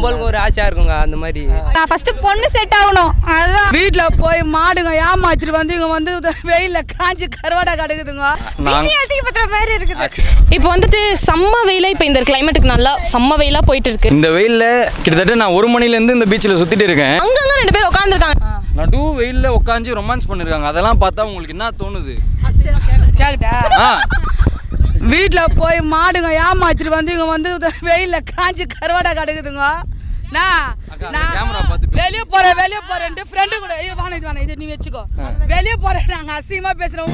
நம்மளுக்கு ஒரு ஆசையா இருக்குங்க அந்த மாதிரி நான் ஃபர்ஸ்ட் பொண்ணு செட் ஆகணும் அதுதான் வீட்டில் போய் மாடுங்க ஏமாத்திட்டு வந்து இவங்க வந்து வெயில்ல காஞ்சி கருவாடை கிடக்குதுங்க அசிங்கப்படுற மாதிரி இருக்குது இப்போ வந்துட்டு செம்ம வெயில இப்போ இந்த கிளைமேட்டுக்கு நல்லா செம்ம வெயிலா போயிட்டு இருக்கு இந்த வெயிலில் கிட்டத்தட்ட நான் ஒரு மணிலேருந்து இந்த பீச்சில் சுற்றிட்டு இருக்கேன் அங்கங்க ரெண்டு பேர் உட்காந்துருக்காங்க நடு வெயிலில் உட்காந்து ரொமான்ஸ் பண்ணிருக்காங்க அதெல்லாம் பார்த்தா உங்களுக்கு என்ன தோணுது கேக்கிட்டா ஆ வீட்டில் போய் மாடுங்க ஏமாத்திட்டு வந்து இவங்க வந்து வெயில்ல காஞ்சி கருவாடை கிடக்குதுங்க நான் அக்கா, அந்த நான் camera பார்த்து பேசு. வெளியே போறேன் வெளியே போறேன்ட்டு ஃப்ரெண்டு கூட ஐயோ வேணாம் இது வேணாம் இது நீ வச்சுக்கோ வெளியே போறேன் நாங்க அசிங்கமா பேசுறோம்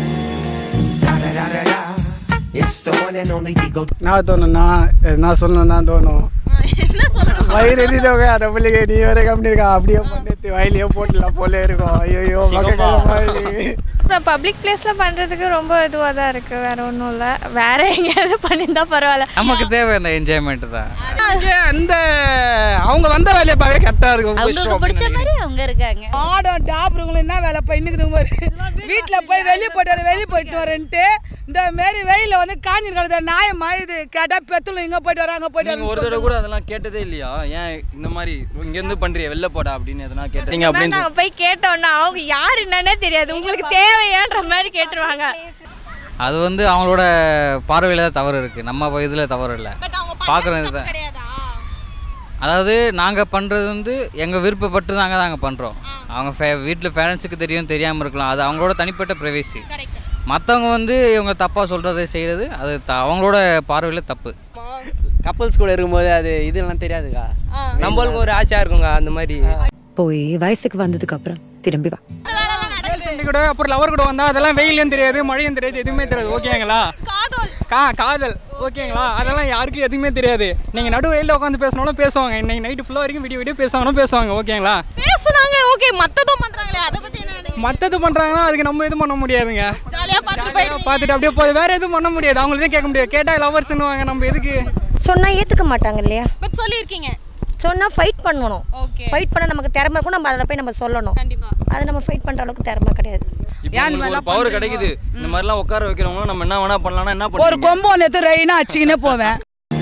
நான் தோணுண்ணா என்ன சொல்லணும்னா தோணும் என்ன சொல்லணும் வயிறு எரிதவங்க அந்த பிள்ளைங்க நீ வேற கம்பெனி இருக்கா அப்படியே பண்ணி வயலையே போட்டுலாம் போல இருக்கும் ஐயோ அப்புறம் பப்ளிக் பிளேஸில் பண்ணுறதுக்கு ரொம்ப இதுவாக தான் இருக்குது வேற ஒன்றும் இல்லை வேற எங்கேயாவது பண்ணியிருந்தா பரவாயில்ல நமக்கு தேவை அந்த என்ஜாய்மெண்ட் தான் அந்த அவங்க வந்த வேலையை பார்க்க கரெக்டாக இருக்கும் அவங்களுக்கு பிடிச்ச மாதிரி அவங்க இருக்காங்க ஆடம் டாப்ருங்களும் என்ன வேலை பண்ணிக்குதுங்க பாரு வீட்டில் போய் வெளியே போயிட்டு வரேன் வெளியே போயிட்டு வரேன்ட்டு இந்த மாரி வெயில வந்து காஞ்சி கிடக்குது நாயமா இது கேட்டால் பெத்தலும் இங்கே போயிட்டு வராங்க போயிட்டு நீங்கள் ஒரு தடவை கூட அதெல்லாம் கேட்டதே இல்லையா ஏன் இந்த மாதிரி இங்கேருந்து பண்ணுறிய வெளில போடா அப்படின்னு எதனா கேட்டீங்க அப்படின்னு நாங்கள் போய் கேட்டோம்னா அவங்க யார் என்னன்னே தெரியாது உங்களுக்கு தேவையான்ற மாதிரி கேட்டுருவாங்க அது வந்து அவங்களோட பார்வையில் தான் தவறு இருக்குது நம்ம இதில் தவறு இல்லை பார்க்குறது தான் அதாவது நாங்கள் பண்ணுறது வந்து எங்கள் விருப்பப்பட்டு நாங்கள் நாங்கள் பண்ணுறோம் அவங்க ஃபே வீட்டில் பேரண்ட்ஸுக்கு தெரியும் தெரியாமல் இருக்கலாம் அது அவங்களோட தனிப்பட்ட ப்ரைவேசி மற்றவங்க வந்து இவங்க தப்பாக சொல்கிறத செய்கிறது அது த அவங்களோட பார்வையில் தப்பு கப்பல்ஸ் கூட இருக்கும்போது அது இதெல்லாம் தெரியாதுக்கா நம்மளுக்கு ஒரு ஆசையா இருக்குங்க அந்த மாதிரி போய் வயசுக்கு வந்ததுக்கு அப்புறம் திரும்பி வா ஃப்ரெண்டு கூட அப்புறம் லவர் கூட வந்தா அதெல்லாம் வெயிலும் தெரியாது மழையும் தெரியாது எதுவுமே தெரியாது ஓகேங்களா கா காதல் ஓகேங்களா அதெல்லாம் யாருக்கும் எதுவுமே தெரியாது நீங்கள் நடு வெயிலில் உட்காந்து பேசினாலும் பேசுவாங்க இன்னைக்கு நைட்டு ஃபுல்லாக வரைக்கும் விடிய விடிய பேசுவாங்களும் பேசுவாங்க ஓகேங்களா பேசுனாங்க ஓகே மத்ததும் பண்றாங்களே அதை பத்தி என்ன நினைக்கிறீங்க? மற்றது பண்ணுறாங்கன்னா அதுக்கு நம்ம எதுவும் பண்ண முடியாதுங்க ஜாலியா பார்த்துட்டு போயிடுவீங்க. பார்த்துட்டு அப்படியே போய் வேற எதுவும் பண்ண முடியாது அவங்களுக்கு கேட்க முடியாது கேட்டால் லவர்ஸ்னுவாங்க நம்ம எதுக்கு சொன்னால் ஏற்றுக்க மாட்டாங்க இல்லையா பட் சொல்லியிருக்கீங்க சொன்னால் ஃபைட் பண்ணணும் ஓகே ஃபைட் பண்ண நமக்கு திறமை இருக்கும் நம்ம அதில் போய் நம்ம சொல்லணும் கண்டிப்பா அது நம்ம ஃபைட் பண்ணுற அளவுக்கு திறமை கிடையாது இப்போ உங்களுக்கு ஒரு பவர் கிடைக்குது இந்த மாதிரிலாம் உட்கார வைக்கிறவங்க நம்ம என்ன வேணா பண்ணலாம்னா என்ன ஒரு பண்ணுவீங்க கொம்பு ஒன்று எடுத்து ரெயினா அடிச்சுக்கினே போவேன்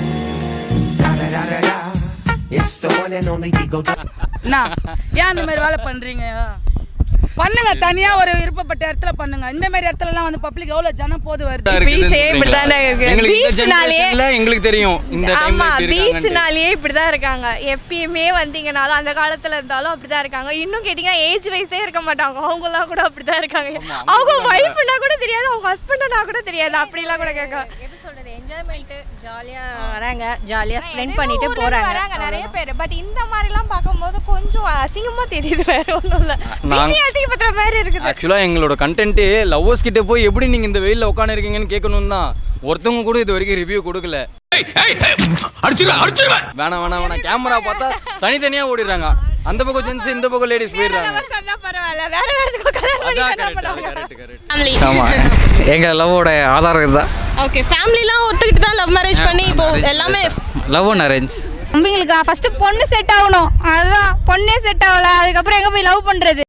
என்ன ஏன் இந்த மாதிரி வேலை பண்றீங்க பண்ணுங்க தனியா ஒரு விருப்பப்பட்ட இடத்துல பண்ணுங்க இந்த மாதிரி இடத்துலலாம் வந்து பப்ளிக் எவ்வளவு ஜனம் போது வருது Beach ஏ இப்படிதானே இருக்கு. எங்களுக்கு இந்த Beachனாலே- ஜெனரேஷன்ல எங்களுக்கு தெரியும் இந்த டைம்ல ஆமா இப்படி இருக்காங்கன்ட்டு. பீச்னாலேயே இப்படிதான் இருக்காங்க எப்பயுமே வந்தீங்கனாலும் அந்த காலத்துல இருந்தாலும் அப்படிதான் இருக்காங்க இன்னும் கேட்டீங்கன்னா ஏஜ் வைஸே இருக்க மாட்டாங்க அவங்கலாம் கூட அப்படிதான் இருக்காங்க அவங்க ஒய்ஃப்னா கூட தெரியாது அவங்க ஹஸ்பண்டனா கூட தெரியாது அப்படிலாம் கூட கேட்க எப்படி சொல்கிறது என்ஜாய்மெண்ட்டு ஜாலியாக வராங்க ஜாலியாக ஸ்பெண்ட் பண்ணிட்டு போகிறாங்க வராங்க நிறைய பேர் பட் இந்த மாதிரிலாம் பார்க்கும்போது கொஞ்சம் அசிங்கமா தெரியுது வேற ஒன்றும் இல்லை நாங்க- அசிங்கப்படுற மாதிரி இருக்குது ஆக்சுவலாக எங்களோட கண்டென்ட்டு லவ்வர்ஸ் கிட்ட போய் எப்படி நீங்கள் இந்த வெயிலில் உட்காந்துருக்கீங்கன்னு கேட்கணும் தான் ஒருத்தவங்க கூட இது வரைக்கும் ரிவ்யூ கொடுக்கல வேணாம் வேணாம் வேணாம் கேமரா பார்த்தா தனித்தனியாக ஓடிடுறாங்க அந்த பக்கம் ஜென்ஸ் இந்த பக்கம் லேடிஸ் போயிடுறாங்க சொன்னா பரவாயில்ல வேற வேறதுக்கு கல்யாணம் பண்ணி அதான் என்ன கரெக்ட் பண்ணுவாங்க கரெக்ட் கரெக்ட் ஃபேமிலி ஆமாம் எங்கள் லவ்வோட ஆதாரம் இதுதான் ஓகே ஃபேமிலிலாம் ஒத்துக்கிட்டு தான் லவ் மேரேஜ் பண்ணி இப்போ எல்லாமே லவ் அண்ட் அரேஞ்ச் தம்பிங்களுக்கு ஃபர்ஸ்ட் பொண்ணு செட் ஆகணும் அதுதான் பொண்ணே செட் ஆகல அதுக்கப்புறம் எங்க போய் லவ் பண்றது